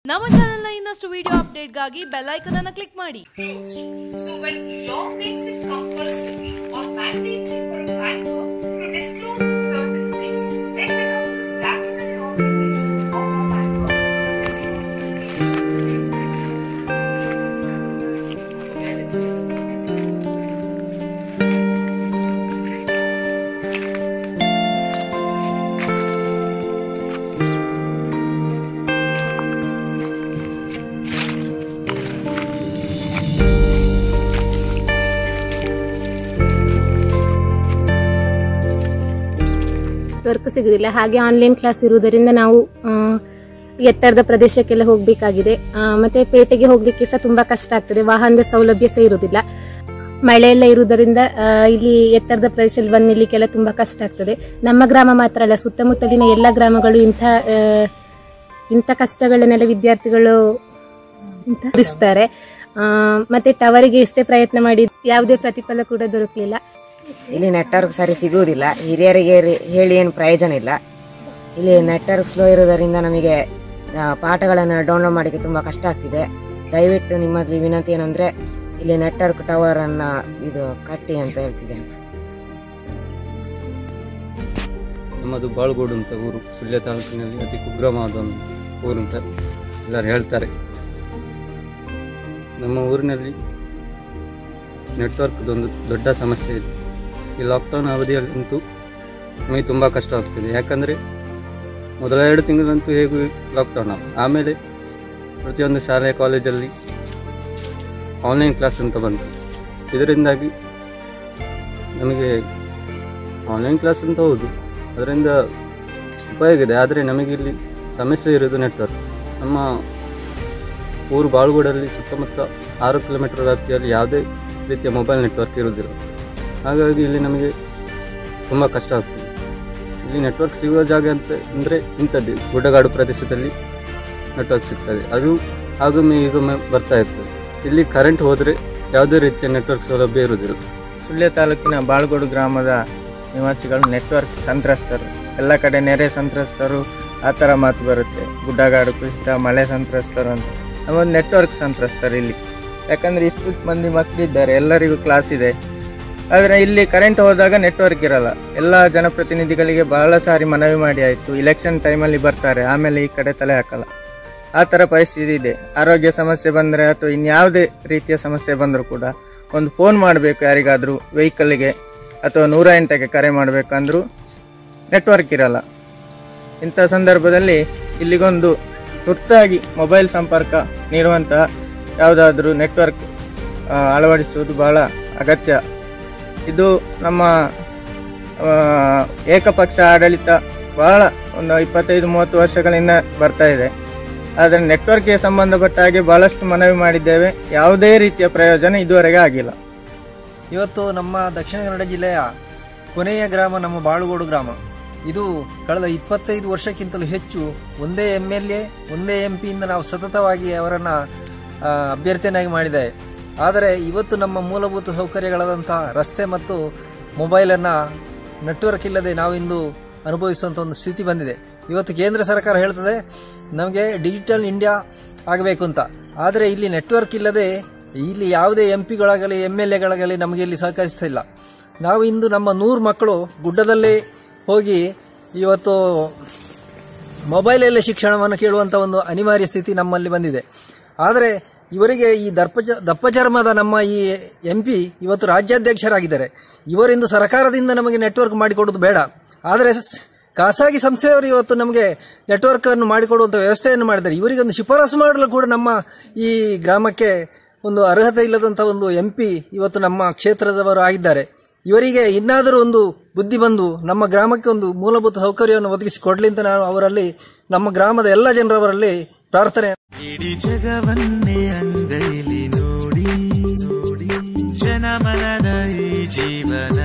ನಮ್ಮ ಚಾನೆಲ್ನ ಇನ್ನಷ್ಟು ವಿಡಿಯೋ ಅಪ್ಡೇಟ್ಗಾಗಿ ಬೆಲ್ ಐಕನ್ ಅನ್ನು ಕ್ಲಿಕ್ ಮಾಡಿ So when law makes it compulsory or mandatory for a banker to disclose certain things, then becomes the statutory obligation of a banker to disclose the same. Work ಸಿಗುದಿಲ್ಲ ಹಾಗೆ online class ಇರುವುದರಿಂದ ನಾವು ಆ, ಎತ್ತರದ ಪ್ರದೇಶಕ್ಕೆಲ್ಲ ಹೋಗಬೇಕಾಗಿದೆ ಮತ್ತೆ ಪೇಟೆಗೆ ಹೋಗ್ಲಿಕ್ಕೆ ಸಹ ತುಂಬಾ ಕಷ್ಟ ಆಗ್ತದೆ ವಾಹನದ ಸೌಲಭ್ಯ ಸಹ ಇರುವುದಿಲ್ಲ ಮಳೆ ಎಲ್ಲ ಇರುವುದರಿಂದ ಆ, ಇಲ್ಲಿ ಎತ್ತರದ ಪ್ರದೇಶದಲ್ಲಿ ಬಂದು ನಿಲ್ಲಿಕ್ಕೆಲ್ಲ ತುಂಬಾ ಕಷ್ಟ ಆಗ್ತದೆ ನಮ್ಮ ಗ್ರಾಮ ಮಾತ್ರ ಅಲ್ಲ ಸುತ್ತಮುತ್ತಲಿನ ಎಲ್ಲ ಗ್ರಾಮಗಳು ಇಂಥ ಆ, ಇಂಥ ಕಷ್ಟಗಳನ್ನೆಲ್ಲ ವಿದ್ಯಾರ್ಥಿಗಳು ಇಂಥ ಎದುರಿಸ್ತಾರೆ ಆ, ಮತ್ತೆ ಟವರಿಗೆ ಎಷ್ಟೇ ಪ್ರಯತ್ನ ಮಾಡಿ ಯಾವುದೇ ಪ್ರತಿಫಲ ಕೂಡ ದೊರಕಲಿಲ್ಲ ಇಲ್ಲಿ ನೆಟ್ವರ್ಕ್ ಸರಿ ಸಿಗುವುದಿಲ್ಲ ಹಿರಿಯರಿಗೆ ರಿ- ಹೇಳಿ ಏನು ಪ್ರಯೋಜನ ಇಲ್ಲ ಇಲ್ಲಿ ನೆಟ್ವರ್ಕ್ ಸ್ಲೋ ಇರುವುದರಿಂದ ನಮಗೆ ಆ, ಪಾಠಗಳನ್ನು ಡೌನ್ಲೋಡ್ ಮಾಡಲಿಕ್ಕೆ ತುಂಬಾ ಕಷ್ಟ ಆಗ್ತಿದೆ ದಯವಿಟ್ಟು ನಿಮ್ಮಲ್ಲಿ ವಿನಂತಿ ಏನಂದ್ರೆ ಇಲ್ಲಿ ನೆಟ್ವರ್ಕ್ ಟವರ್ ಅನ್ನ ಇದು ಕಟ್ಟಿ ಅಂತ ಹೇಳ್ತಿದ್ದೇನೆ ನಮ್ಮದು ಬಾಳ್ಗೋಡು ಅಂತ ಊರು ಸುಳ್ಯ ತಾಲೂಕಿನಲ್ಲಿ ಅತಿ ಕುಗ್ರಾಮವಾದ ಒಂದು ಊರು ಅಂತ ಎಲ್ಲರೂ ಹೇಳ್ತಾರೆ ನಮ್ಮ ಊರಿನಲ್ಲಿ ನೆಟ್ವರ್ಕ್ದೊಂದು ದೊಡ್ಡ ಸಮಸ್ಯೆ ಇದೆ ಈ ಲಾಕ್ಡೌನ್ ಅವಧಿಯಲ್ಲಂತೂ ನಮಗೆ ತುಂಬ ಕಷ್ಟ ಆಗ್ತಿದೆ ಯಾಕಂದರೆ ಮೊದಲ ಎರಡು ತಿಂಗಳಂತೂ ಹೇಗೂ ಲಾಕ್ಡೌನ್ ಆಗ ಆಮೇಲೆ ಪ್ರತಿಯೊಂದು ಶಾಲೆ ಕಾಲೇಜಲ್ಲಿ ಆನ್ಲೈನ್ ಕ್ಲಾಸ್ ಅಂತ ಬಂತು ಇದರಿಂದಾಗಿ ನಮಗೆ ಆನ್ಲೈನ್ ಕ್ಲಾಸ್ ಅಂತ ಹೌದು ಅದರಿಂದ ಉಪಯೋಗ ಇದೆ ಆದರೆ ನಮಗೆ ಇಲ್ಲಿ ಸಮಸ್ಯೆ ಇರೋದು ನೆಟ್ವರ್ಕ್ ನಮ್ಮ ಊರು ಬಾಳ್ಗೋಡಲ್ಲಿ ಸುತ್ತಮುತ್ತ ಆರು ಕಿಲೋಮೀಟರ್ ವ್ಯಾಪ್ತಿಯಲ್ಲಿ ಯಾವುದೇ ರೀತಿಯ ಮೊಬೈಲ್ ನೆಟ್ವರ್ಕ್ ಇರುವುದಿಲ್ಲ ಹಾಗಾಗಿ ಇಲ್ಲಿ ನಮಗೆ ತುಂಬ ಕಷ್ಟ ಆಗ್ತದೆ ಇಲ್ಲಿ ನೆಟ್ವರ್ಕ್ ಸಿಗುವ ಜಾಗ ಅಂತ ಅಂದರೆ ಇಂಥದ್ದು ಗುಡ್ಡಗಾಡು ಪ್ರದೇಶದಲ್ಲಿ ನೆಟ್ವರ್ಕ್ ಸಿಗ್ತದೆ ಅದು ಆಗೊಮ್ಮೆ ಈಗೊಮ್ಮೆ ಬರ್ತಾ ಇರ್ತದೆ ಇಲ್ಲಿ ಕರೆಂಟ್ ಹೋದರೆ ಯಾವುದೇ ರೀತಿಯ ನೆಟ್ವರ್ಕ್ ಸೌಲಭ್ಯ ಇರುವುದಿಲ್ಲ ಸುಳ್ಯ ತಾಲೂಕಿನ ಬಾಳ್ಗೋಡು ಗ್ರಾಮದ ನಿವಾಸಿಗಳು ನೆಟ್ವರ್ಕ್ ಸಂತ್ರಸ್ತರು ಎಲ್ಲ ಕಡೆ ನೆರೆ ಸಂತ್ರಸ್ತರು ಆ ಥರ ಮಾತು ಬರುತ್ತೆ ಗುಡ್ಡಗಾಡು ಕುಸಿತ ಮಳೆ ಸಂತ್ರಸ್ತರು ಅಂತ ನಮ್ಮೊಂದು ನೆಟ್ವರ್ಕ್ ಸಂತ್ರಸ್ತರು ಇಲ್ಲಿ ಯಾಕಂದ್ರೆ ಇಷ್ಟು ಮಂದಿ ಮಕ್ಕಳಿದ್ದಾರೆ ಎಲ್ಲರಿಗೂ ಕ್ಲಾಸ್ ಇದೆ ಆದರೆ ಇಲ್ಲಿ ಕರೆಂಟ್ ಹೋದಾಗ ನೆಟ್ವರ್ಕ್ ಇರಲ್ಲ ಎಲ್ಲ ಜನಪ್ರತಿನಿಧಿಗಳಿಗೆ ಬಹಳ ಸಾರಿ ಮನವಿ ಮಾಡಿ ಆಯಿತು ಇಲೆಕ್ಷನ್ ಟೈಮಲ್ಲಿ ಬರ್ತಾರೆ ಆಮೇಲೆ ಈ ಕಡೆ ತಲೆ ಹಾಕಲ್ಲ ಆ ಥರ ಪರಿಸ್ಥಿತಿ ಇದೆ ಆರೋಗ್ಯ ಸಮಸ್ಯೆ ಬಂದರೆ ಅಥವಾ ಇನ್ಯಾವುದೇ ರೀತಿಯ ಸಮಸ್ಯೆ ಬಂದರೂ ಕೂಡ ಒಂದು ಫೋನ್ ಮಾಡಬೇಕು ಯಾರಿಗಾದರೂ ವೆಹಿಕಲ್ಗೆ ಅಥವಾ ನೂರ ಎಂಟಕ್ಕೆ ಕರೆ ಮಾಡಬೇಕಂದ್ರೂ ನೆಟ್ವರ್ಕ್ ಇರಲ್ಲ ಇಂಥ ಸಂದರ್ಭದಲ್ಲಿ ಇಲ್ಲಿಗೊಂದು ತುರ್ತಾಗಿ ಮೊಬೈಲ್ ಸಂಪರ್ಕ ನೀಡುವಂತಹ ಯಾವುದಾದ್ರೂ ನೆಟ್ವರ್ಕ್ ಆ, ಅಳವಡಿಸುವುದು ಬಹಳ ಅಗತ್ಯ ಇದು ನಮ್ಮ ಆ, ಏಕಪಕ್ಷ ಆಡಳಿತ ಬಹಳ ಒಂದು ಇಪ್ಪತ್ತೈದು ಮೂವತ್ತು ವರ್ಷಗಳಿಂದ ಬರ್ತಾ ಇದೆ ಆದರೆ ನೆಟ್ವರ್ಕ್ಗೆ ಸಂಬಂಧಪಟ್ಟ ಹಾಗೆ ಬಹಳಷ್ಟು ಮನವಿ ಮಾಡಿದ್ದೇವೆ ಯಾವುದೇ ರೀತಿಯ ಪ್ರಯೋಜನ ಇದುವರೆಗೆ ಆಗಿಲ್ಲ ಇವತ್ತು ನಮ್ಮ ದಕ್ಷಿಣ ಕನ್ನಡ ಜಿಲ್ಲೆಯ ಕೊನೆಯ ಗ್ರಾಮ ನಮ್ಮ ಬಾಳುಗೋಡು ಗ್ರಾಮ ಇದು ಕಳೆದ ಇಪ್ಪತ್ತೈದು ವರ್ಷಕ್ಕಿಂತಲೂ ಹೆಚ್ಚು ಒಂದೇ ಎಮ್ ಎಲ್ ಎ ಒಂದೇ ಎಂ ಪಿಯಿಂದ ನಾವು ಸತತವಾಗಿ ಅವರನ್ನು ಅಭ್ಯರ್ಥಿಯನ್ನಾಗಿ ಮಾಡಿದ್ದೇವೆ ಆದರೆ ಇವತ್ತು ನಮ್ಮ ಮೂಲಭೂತ ಸೌಕರ್ಯಗಳಾದಂಥ ರಸ್ತೆ ಮತ್ತು ಮೊಬೈಲನ್ನು ನೆಟ್ವರ್ಕ್ ಇಲ್ಲದೆ ನಾವಿಂದು ಅನುಭವಿಸುವಂಥ ಒಂದು ಸ್ಥಿತಿ ಬಂದಿದೆ ಇವತ್ತು ಕೇಂದ್ರ ಸರ್ಕಾರ ಹೇಳ್ತದೆ ನಮಗೆ ಡಿಜಿಟಲ್ ಇಂಡಿಯಾ ಆಗಬೇಕು ಅಂತ ಆದರೆ ಇಲ್ಲಿ ನೆಟ್ವರ್ಕ್ ಇಲ್ಲದೆ ಇಲ್ಲಿ ಯಾವುದೇ ಎಂ ಪಿಗಳಾಗಲಿ ಎಮ್ ಎಲ್ ಎಗಳಾಗಲಿ ನಮಗೆ ಇಲ್ಲಿ ಸಹಕರಿಸ್ತಿಲ್ಲ ನಾವು ಇಂದು ನಮ್ಮ ನೂರು ಮಕ್ಕಳು ಗುಡ್ಡದಲ್ಲಿ ಹೋಗಿ ಇವತ್ತು ಮೊಬೈಲಲ್ಲೇ ಶಿಕ್ಷಣವನ್ನು ಕೇಳುವಂಥ ಒಂದು ಅನಿವಾರ್ಯ ಸ್ಥಿತಿ ನಮ್ಮಲ್ಲಿ ಬಂದಿದೆ ಆದರೆ ಇವರಿಗೆ ಈ ದರ್ಪ ದಪ್ಪ ಚರ್ಮದ ನಮ್ಮ ಈ ಎಂ ಪಿ ಇವತ್ತು ರಾಜ್ಯಾಧ್ಯಕ್ಷರಾಗಿದ್ದಾರೆ ಇವರಿಂದು ಸರ್ಕಾರದಿಂದ ನಮಗೆ ನೆಟ್ವರ್ಕ್ ಮಾಡಿಕೊಡೋದು ಬೇಡ ಆದರೆ ಸ್- ಖಾಸಗಿ ಸಂಸ್ಥೆಯವರು ಇವತ್ತು ನಮಗೆ ನೆಟ್ವರ್ಕ್ ಅನ್ನು ಮಾಡಿಕೊಡುವಂಥ ವ್ಯವಸ್ಥೆಯನ್ನು ಮಾಡಿದ್ದಾರೆ ಇವರಿಗೊಂದು ಶಿಫಾರಸು ಮಾಡಲು ಕೂಡ ನಮ್ಮ ಈ ಗ್ರಾಮಕ್ಕೆ ಒಂದು ಅರ್ಹತೆ ಇಲ್ಲದಂಥ ಒಂದು ಎಂ ಪಿ ಇವತ್ತು ನಮ್ಮ ಕ್ಷೇತ್ರದವರು ಆಗಿದ್ದಾರೆ ಇವರಿಗೆ ಇನ್ನಾದರೂ ಒಂದು ಬುದ್ಧಿ ಬಂದು ನಮ್ಮ ಗ್ರಾಮಕ್ಕೆ ಒಂದು ಮೂಲಭೂತ ಸೌಕರ್ಯವನ್ನು ಒದಗಿಸಿ ಕೊಡಲಿ ಅಂತ ನಾನು ಅವರಲ್ಲಿ ನಮ್ಮ ಗ್ರಾಮದ ಎಲ್ಲ ಜನರವರಲ್ಲಿ ಪ್ರಾರ್ಥನೆ ಇಡೀ ಜಗವನ್ನೇ ಅಂಗೈಲಿ ನೋಡಿ ನೋಡಿ ಜನಮನದ ಈ ಜೀವನ